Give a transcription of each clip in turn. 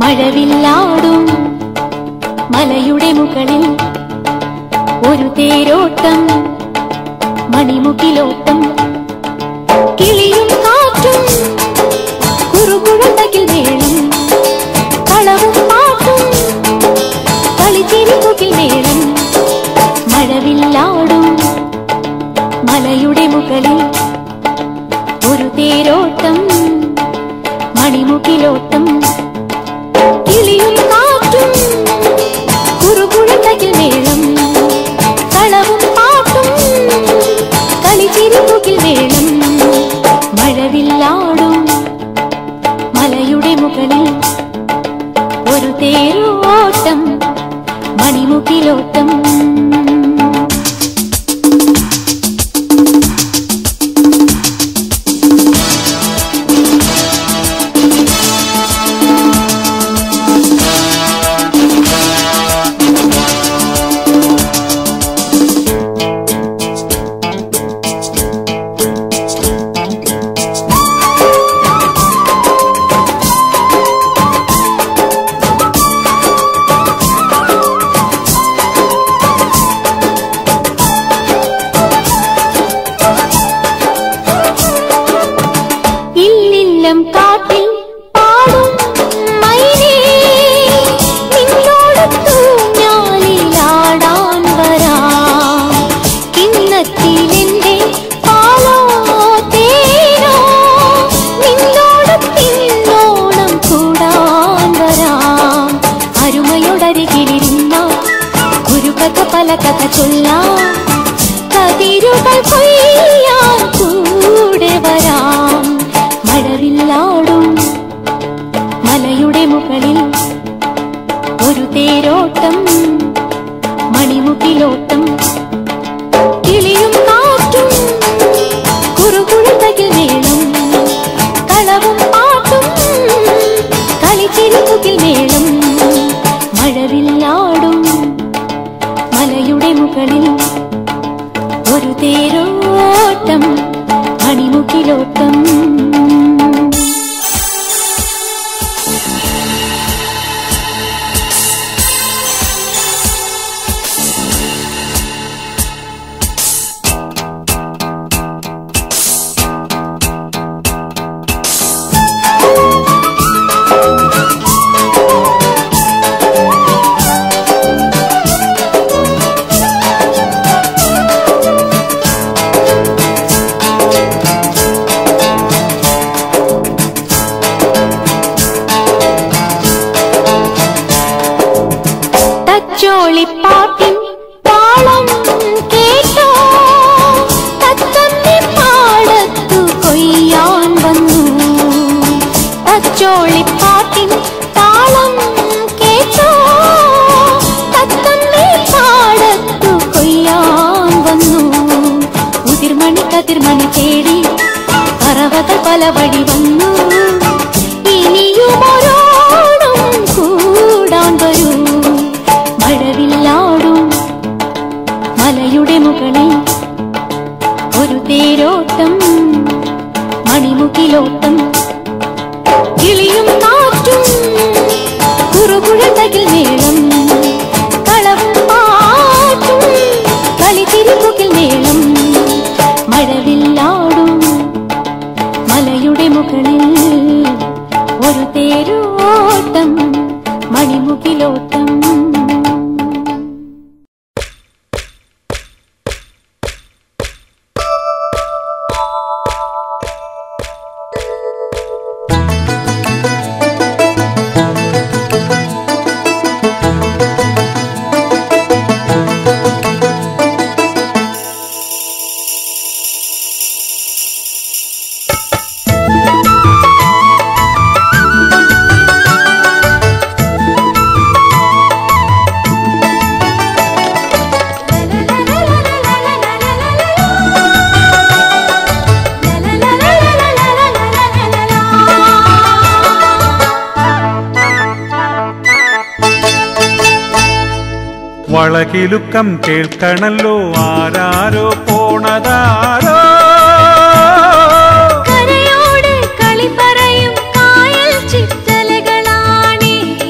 മഴവില്ലാടും മലയുടെ മുകളിൽ ഒരു തേരോട്ടം മണിമുകിലോട്ടം കിളിയും കാറ്റും കുറുകുഴന്തകിൽ മേളം കളവും പാട്ടും കളിച്ചിരി മുകിൽ മേളം മഴവില്ലാടും മലയുടെ മുകളിൽ ഒരു തേരോട്ടം മണിമുകിലോട്ടം കിളിയും കാറ്റും കുറുകുഴന്തകിൽ മേളം കളവും പാട്ടും കളിച്ചിരിപ്പുകിൽ വേണം മഴവില്ലാടും മലയുടെ മുകളിൽ ഒരു തേരോട്ടം മണിമുകിലോട്ടം ഇല്ലില്ലം കാട്ടിൽ പാടും മൈനേ നിന്നോടൊത്തു ഞാനിലാടാൻ വരാം കിണ്ണത്തിലെന്റെ പാലോ തേനോ നിന്നോടൊത്തിന്നോണം കൂടാൻ വരാം അരുമയോടരികിലിരുന്ന ഒരു കഥ പല കഥ ചൊല്ലാം കതിരുകൾ കൊയ്യാൻ കൂടെ വരാം മഴവില്ലാടും മലയുടെ മുകളിൽ ഒരു തേരോട്ടം മണിമുകിലോട്ടം കിളിയും കാറ്റും കുറുകുഴുതകിൽ മേളം കളവും പാട്ടും കളിച്ചിരിപ്പുകിൽ മേളം മഴവില്ലാടും മലയുടെ മുകളിൽ ഒരു തേരോട്ടം മണിമുകിലോട്ടം തച്ചോളിപ്പാട്ടിൻ താളം കേട്ടോ തത്തമ്മി പാടത്തു കൊയ്യാൻ വന്നു തച്ചോളിപ്പാട്ടിൻ താളം കേട്ടോ തത്തമ്മി പാടത്തു കൊയ്യാൻ വന്നു ഉതിർമണി കതിർമണി തേടി പറവകൾ പല വഴി വന്നു ഇനിയും ഒരോടും കൂടാൻ വരൂ മഴവില്ലാടും മലയുടെ മുകളിൽ ഒരു തേരോട്ടം മണിമുകിലോട്ടം കിളിയും കാറ്റും കുറുകുഴതകിൽ മേളം കളവും പാട്ടും കളിച്ചിരിപ്പുകിൽ മേളം മഴവില്ലാടും മലയുടെ മുകളിൽ ഒരു തേരോട്ടം മണിമുകിലോട്ടം വളകിലുക്കം കേൾക്കണല്ലോ ആരാരോ പോണതാരോ കരയോട് കളി പറയും കായൽ ചിത്തലകളാണേ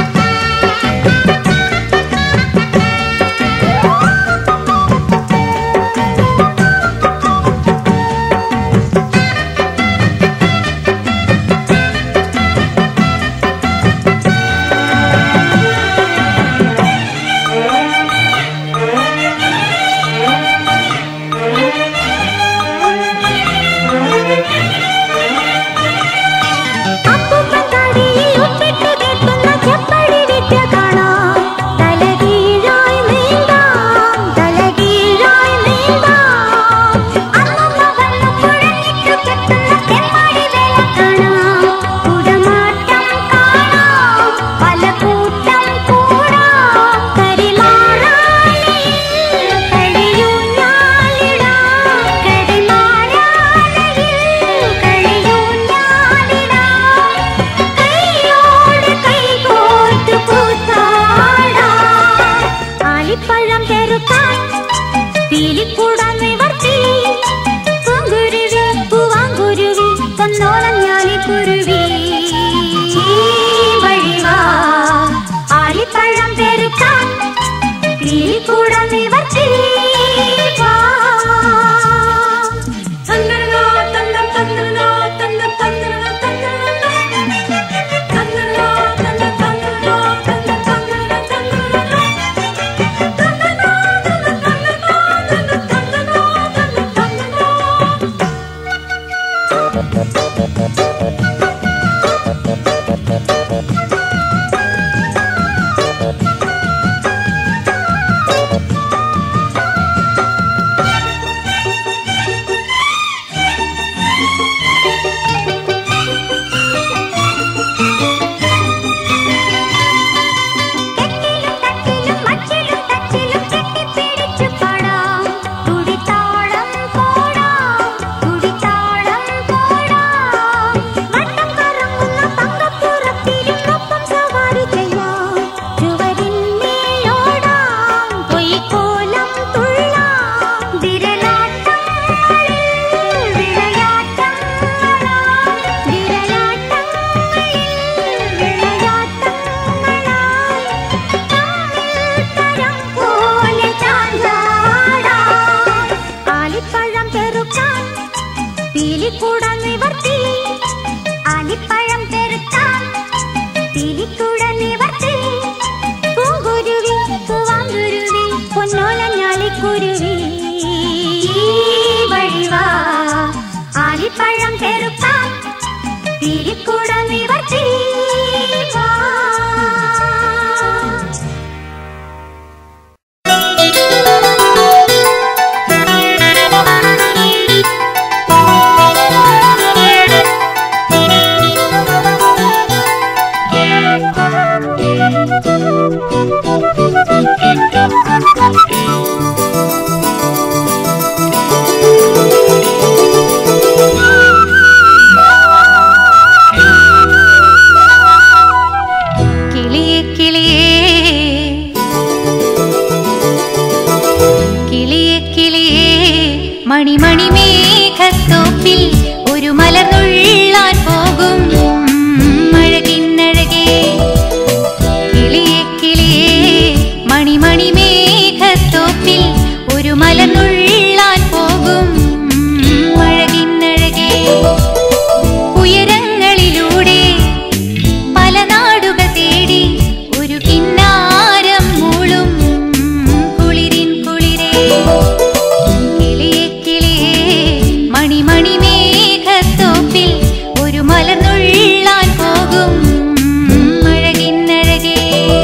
പീലിക്കൂട നിവർത്തി ആലിപ്പഴം പെറുക്കാൻ പീലിക്കൂട നിവർത്തി പൂങ്കുരുവി പൂവാങ്കുരുവി പൊന്നോലഞ്ഞാലിക്കുരുവി വഴിവാ ആലിപ്പഴം പെറുക്കാൻ പീലിക്കൂട നിവർത്തി വാ കിളിയേ കിളിയേ കിളിയേ കിളിയേ മണിമണി മേഘത്തോപ്പിൽ ഒരു മലർന്നുള്ളാൻ പോകും അഴകിന്നഴകേ കിളിയേ കിളിയേ മണിമണി മേഘത്തോപ്പിൽ ഒരു മലർന്നുള്ളാൻ പോകും അഴകിന്നഴകേ ഉയരങ്ങളിലൂടെ പല നാടുകൾ തേടി ഒരു കിന്നാരം മൂളും കുളിരിൻ കുളിരേ കിളിയേ കിളിയേ മണിമണി മേഘത്തോപ്പിൽ ഒരു മലർന്നുള്ളാൻ പോകും അഴകിന്നഴകേ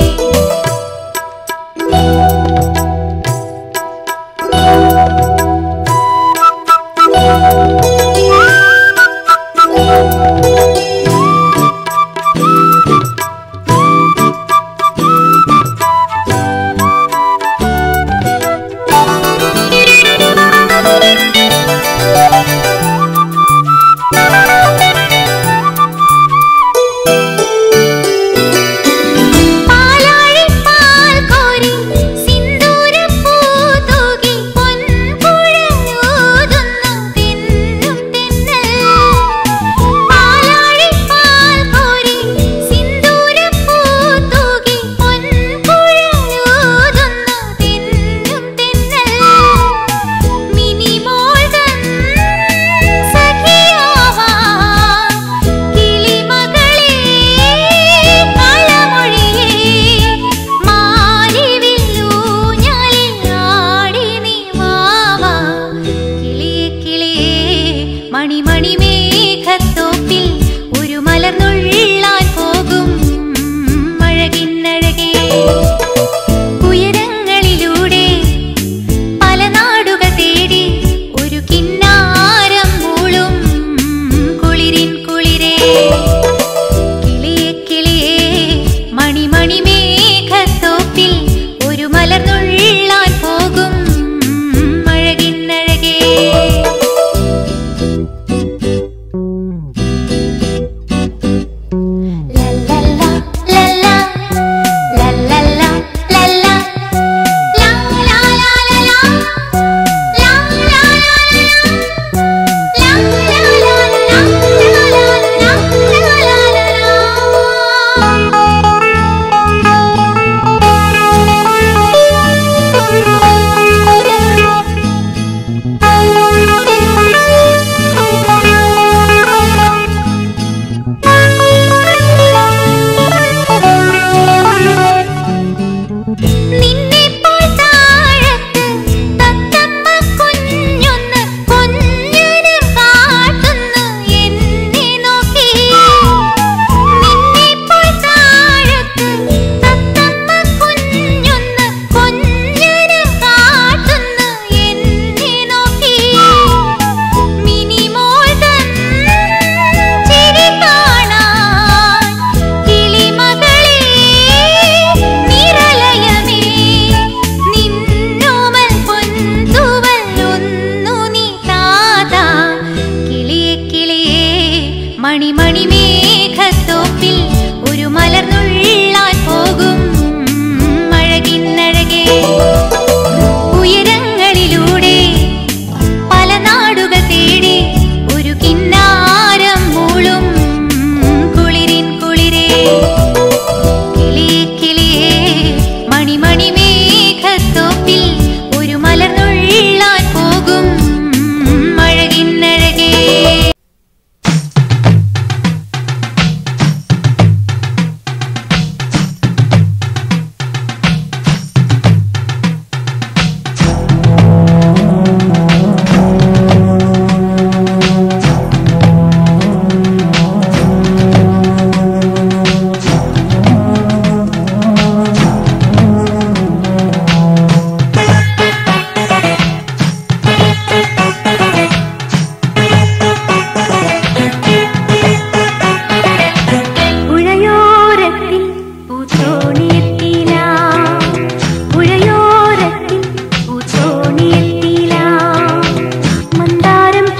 പാലാഴിപ്പാൽ കോരി സിന്ദൂരപ്പൂ തൂകി പൊൻകുഴലൂതുന്നു തെന്നും തെന്നൽ പാലാഴിപ്പാൽ കോരി സിന്ദൂരപ്പൂ തൂകി പൊൻകുഴലൂതുന്നു തെന്നും തെന്നൽ മിനിമോൾതൻ സഖിയാവാൻ കിളിമകളേ കളമൊഴിയേ മാരിവില്ലൂഞ്ഞാലിൽ ആടി നീ വാവാ കിളിയേ കിളിയേ മണിമണി മേഘത്തോപ്പിൽ ഒരു മലർന്നുള്ളാൻ പോകും അഴകിന്നഴകേ ഉയരങ്ങളിലൂടെ പല നാടുകൾ തേടി ഒരു കിന്നാരം മൂളും കുളിരിൻ കുളിരേ കിളിയേ കിളിയേ മണിമണി മേഘത്തോപ്പിൽ ഒരു മലർന്നുള്ളാൻ പോകും അഴകിന്നഴകേ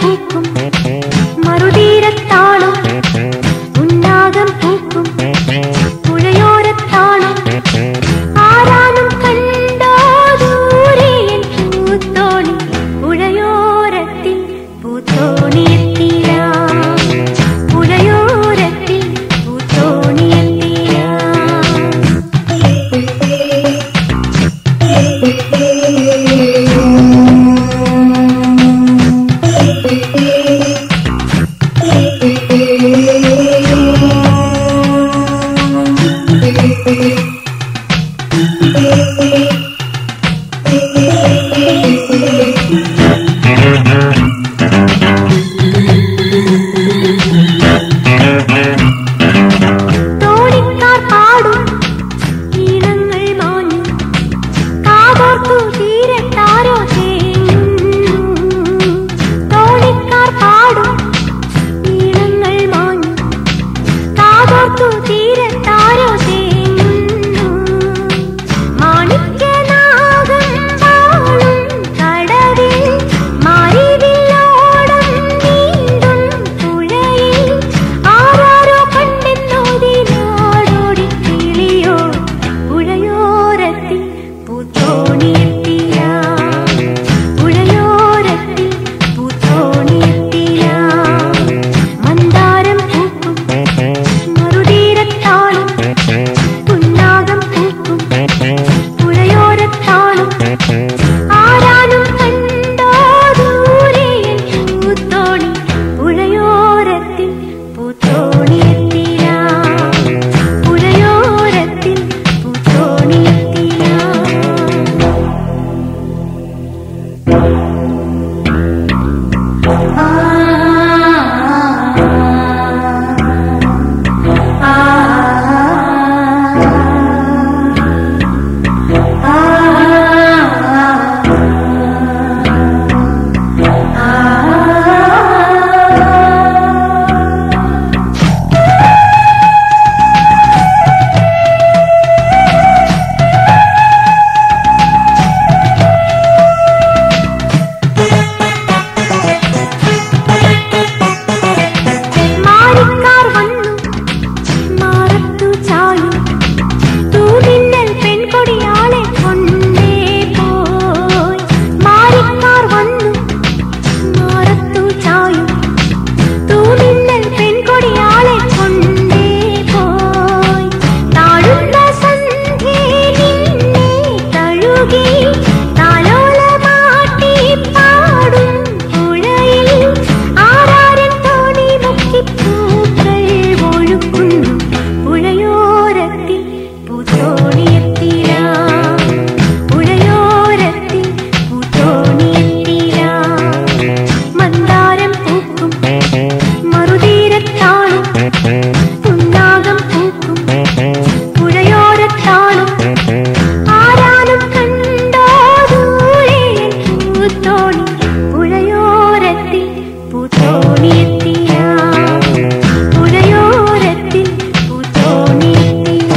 പൂക്കും മറുതീരത്താണോ ഉന്നാകം പൂക്കും പുഴയോരത്താണോ ആരാനും കണ്ടോ ദൂരെ എൻ പൂത്തോണി പുഴയോരത്തിൽ പൂത്തോണി എത്തിയ പുഴയോരത്തിൽ പൂത്തോണി എത്തിയ തോണിക്കാർ പാടും ഈണങ്ങൾ മാഞ്ഞു കാതോർത്തു തീരത്താരോ തേങ്ങുന്നു തോണിക്കാർ പാടും ഈണങ്ങൾ മാഞ്ഞു കാതോർത്തു തീരത്താരോ തേങ്ങുന്നു മാണിക്യനാഗം പാളും കടവിൽ മാരിവില്ലോടം നീണ്ടും പുഴയിൽ ആരാരോ കണ്ടെന്നോതി നാടോടി കിളിയോ പുഴയോരത്തിൽ പൂത്തോണിയെത്തിയ പുഴയോരത്തിൽ പൂത്തോണിയെത്തിയ മന്ദാരം പൂക്കും മറുതീരത്താളും പുന്നാകം പൂക്കും പുഴയോരത്താളും ആരാനും കണ്ടോ ദൂരെ എൻ പൂത്തോണി പുഴയോരത്തിൽ പൂത്തോണിയെത്തിയ പുഴയോരത്തിൽ പൂത്തോണിയെത്തിയ മാറിക്കാർ വന്നു മാറത്തു ചായും തൂമിന്നൽ പെൺകൊടിയാളെ കൊണ്ടേ പോയി മാറിക്കാർ വന്നു മാറത്തു ചായും തൂമിന്നൽ പെൺകൊടിയാളെ കൊണ്ടേ പോയി താഴുന്ന സന്ധ്യേ നിന്നെ തഴുകി താലോലമാട്ടി പാടും പുഴയിൽ ആരാരൻ തോണി മുക്കി പൂക്കൾ ഒഴുക്കുന്നു പുഴയോരത്തിൽ പൂത്തോണിയെത്തിയ പുഴയോരത്തിൽ പൂത്തോണിയെത്തിയ മന്ദാരം പൂക്കും മറുതീരത്താളും പുന്നാകം പൂക്കും പുഴയോരത്താളും ആരാനും കണ്ടോ ദൂരെ എൻ പൂത്തോണി പുഴയോരത്തിൽ പൂത്തോണിയെത്തിയ പുഴയോരത്തിൽ പൂത്തോണിയെത്തിയ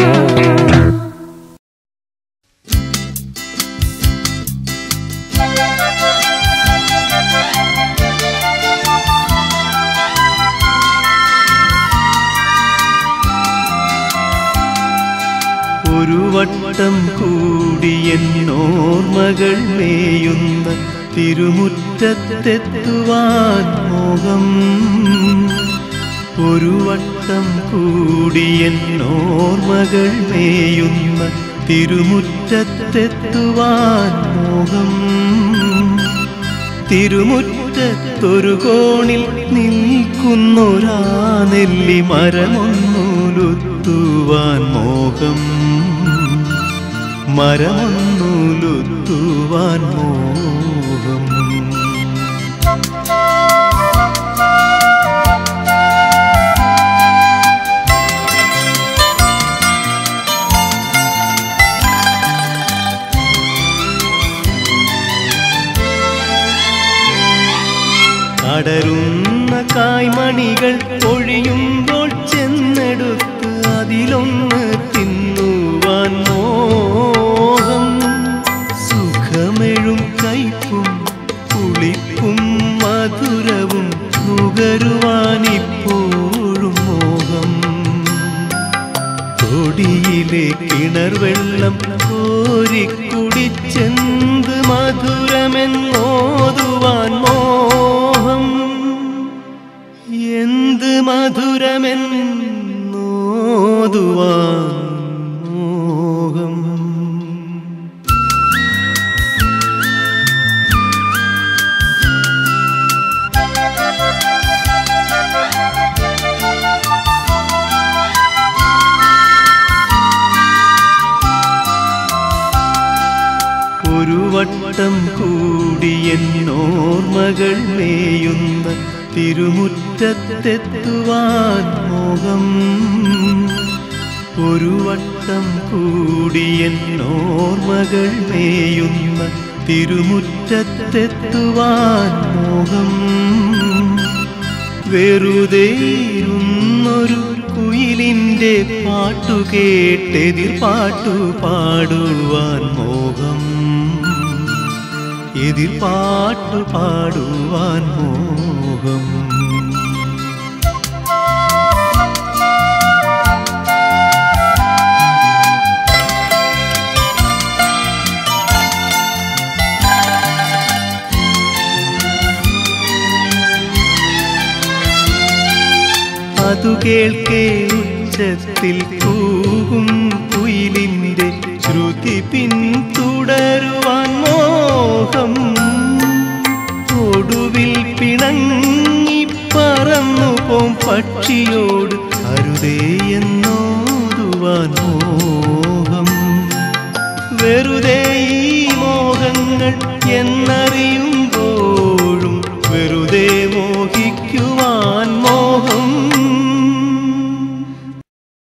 ഒരു വട്ടം കൂടിയെന്നോർമകൾ മേയുന്ന തിരുമുറ്റത്തെത്തുവാൻ മോഹം ഒരു വട്ടം കൂടിയെന്നോർമകൾ മേയുന്ന തിരുമുറ്റത്തെത്തുവാൻ മോഹം തിരുമുറ്റത്തൊരു കോണിൽ നിൽക്കുന്നൊരാ നെല്ലി മരമൊന്നൂലുത്തുവാൻ മോഹം മരമൊന്നൂലുത്തുവാൻ മോഹം അടരുന്ന കായ്മണികൾ പൊഴിയുമ്പോൾ ചെന്നെടുത്ത് അതിലൊന്ന് തിന്നുവാൻ മോഹം സുഖമെഴും കയ്പും പുളിപ്പും മധുര നുകരുവാനിപ്പോഴും മോഹം തൊടിയിലെ കിണർ വെള്ളം കോരിക്കുടിച്ചെന്ത് മധുരമെന്നോതുവാൻ മോഹം എന്ത് മധുരമെന്നോതുവാൻ മോഹം ഒരു വട്ടം കൂടിയെന്നോർമകൾ മേയുന്ന തിരുമുറ്റത്തെത്തുവാൻ മോഹം ഒരു വട്ടം കൂടിയെന്നോർമകൾ മേയുന്ന തിരുമുറ്റത്തെത്തുവാൻ മോഹം വെറുതെ ഇരുന്നൊരു കുയിലിൻ്റെ പാട്ടു കേട്ടെതിർ പാട്ടു പാടുവാൻ മോഹം എതിർ പാട്ടു പാടുവാൻ മോഹം അതു കേൾക്കേ ഉച്ചത്തിൽ കൂകും കുയിലിൻ്റെ ശ്രുതി പിന്തുടരുവാൻ മോഹം ഒടുവിൽ പിണങ്ങി പറന്നു പോം പക്ഷിയോട് അരുതേ എന്നോതുവാൻ മോഹം